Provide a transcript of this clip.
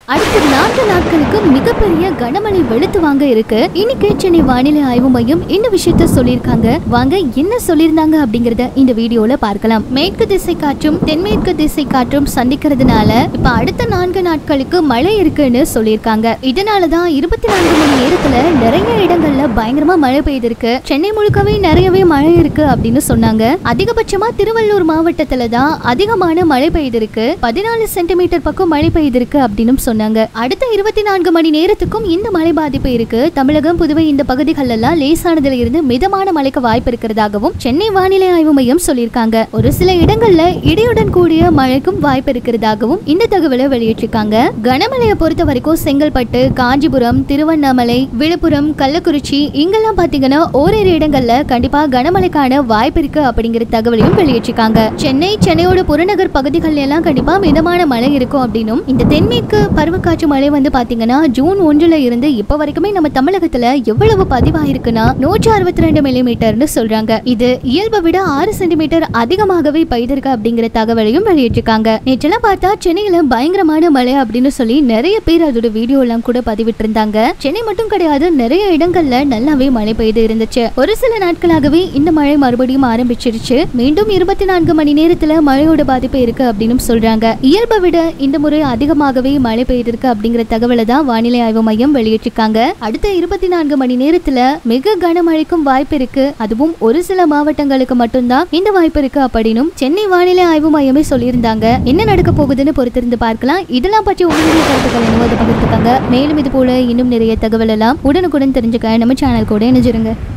அடுத்த நான்கு நாட்களுக்கு மிகப்பெரிய கனமழை வெளுத்து வாங்க இருக்கு இன்னைக்கு சென்னை வானிலை ஆய்வு மையம் இந்த விஷயத்த சொல்லியிருக்காங்க வாங்க என்ன சொல்லியிருந்தாங்க அப்படிங்கறத இந்த வீடியோல பார்க்கலாம் மேற்கு திசை காற்றும் தென்மேற்கு திசை காற்றும் சந்திக்கிறதுனால இப்ப அடுத்த நான்கு நாட்களுக்கு மழை இருக்குன்னு சொல்லியிருக்காங்க இதனாலதான் இருபத்தி நான்கு மணி நேரத்துல நிறைய இடங்கள்ல பயங்கரமா மழை பெய்திருக்கு சென்னை முழுக்கவே நிறையவே மழை இருக்கு அப்படின்னு சொன்னாங்க அதிகபட்சமா திருவள்ளூர் மாவட்டத்துல தான் அதிகமான மழை பெய்திருக்கு பதினாலு சென்டிமீட்டர் பக்கம் மழை பெய்திருக்கு அப்படின்னு சொன்னாங்க அடுத்த இருபத்தி நான்கு மணி நேரத்துக்கும் இந்த மழை பாதிப்பு இருக்கு தமிழகம் புதுவை இந்த பகுதிகள் எல்லாம் லேசானதுல இருந்து மிதமான மழைக்கு வாய்ப்பு இருக்கிறதாகவும் சென்னை வானிலை ஆய்வு மையம் சொல்லியிருக்காங்க ஒரு சில இடங்கள்ல இடியுடன் கூடிய மழைக்கும் வாய்ப்பு இருக்கிறதாகவும் இந்த தகவலை வெளியிட்டிருக்காங்க கனமழையை பொறுத்த வரைக்கும் செங்கல்பட்டு காஞ்சிபுரம் திருவண்ணாமலை விழுப்புரம் கள்ளக்குறிச்சி இங்கெல்லாம் பாத்தீங்கன்னா ஓரிரு இடங்கள்ல கண்டிப்பா கனமழைக்கான வாய்ப்பு இருக்கு அப்படிங்கிற தகவலையும் வெளியிட்டிருக்காங்க சென்னை சென்னையோட புறநகர் பகுதிகள் எல்லாம் கண்டிப்பா மிதமான மழை இருக்கும் அப்படின்னும் இந்த தென்மேற்கு பருவக்காற்று மழை வந்து பாத்தீங்கன்னா ஜூன் ஒன்றுல இருந்து இப்ப வரைக்குமே நம்ம தமிழகத்துல எவ்வளவு பதிவாயிருக்குன்னா நூற்றி அறுபத்தி ரெண்டு மில்லிமீட்டர்னு சொல்றாங்க இது இயல்பை விட ஆறு சென்டிமீட்டர் அதிகமாகவே பெய்திருக்கு அப்படிங்கிற தகவலையும் வெளியிட்டிருக்காங்க நேற்றெல்லாம் பார்த்தா சென்னையில பயங்கரமான மழை அப்படின்னு சொல்லி நிறைய பேர் அதோட வீடியோ எல்லாம் கூட பதிவிட்டு இருந்தாங்க சென்னை மட்டும் கிடையாது நிறைய இடங்கள்ல நல்லாவே மழை பெய்து இருந்துச்சு ஒரு சில நாட்களாகவே இந்த மழை மறுபடியும் ஆரம்பிச்சிருச்சு மீண்டும் இருபத்தி நான்கு மணி நேரத்துல மழையோட பாதிப்பு இருக்கு அப்படின்னு சொல்றாங்க இயல்பை விட இந்த முறை அதிகமாகவே மழை பெய்திருக்கு அப்படிங்கிற தகவலை தான் வானிலை ஆய்வு மையம் வெளியிட்டிருக்காங்க அடுத்த இருபத்தி நான்கு மணி நேரத்துல மிக கனமழைக்கும் வாய்ப்பு இருக்கு அதுவும் ஒரு சில மாவட்டங்களுக்கு மட்டும்தான் இந்த வாய்ப்பு இருக்கு அப்படின்னும் சென்னை வானிலை ஆய்வு மையமே சொல்லியிருந்தாங்க என்ன நடக்க போகுதுன்னு பொறுத்திருந்து பார்க்கலாம் இதெல்லாம் பற்றி உங்களுடைய கருத்துக்கள் என்னவோ அதை பகிர்ந்துக்காங்க மேலும் இது போல இன்னும் நிறைய தகவல் எல்லாம் உடனுக்குடன் தெரிஞ்சுக்க நம்ம சேனல் கூட இணைஞ்சிருங்க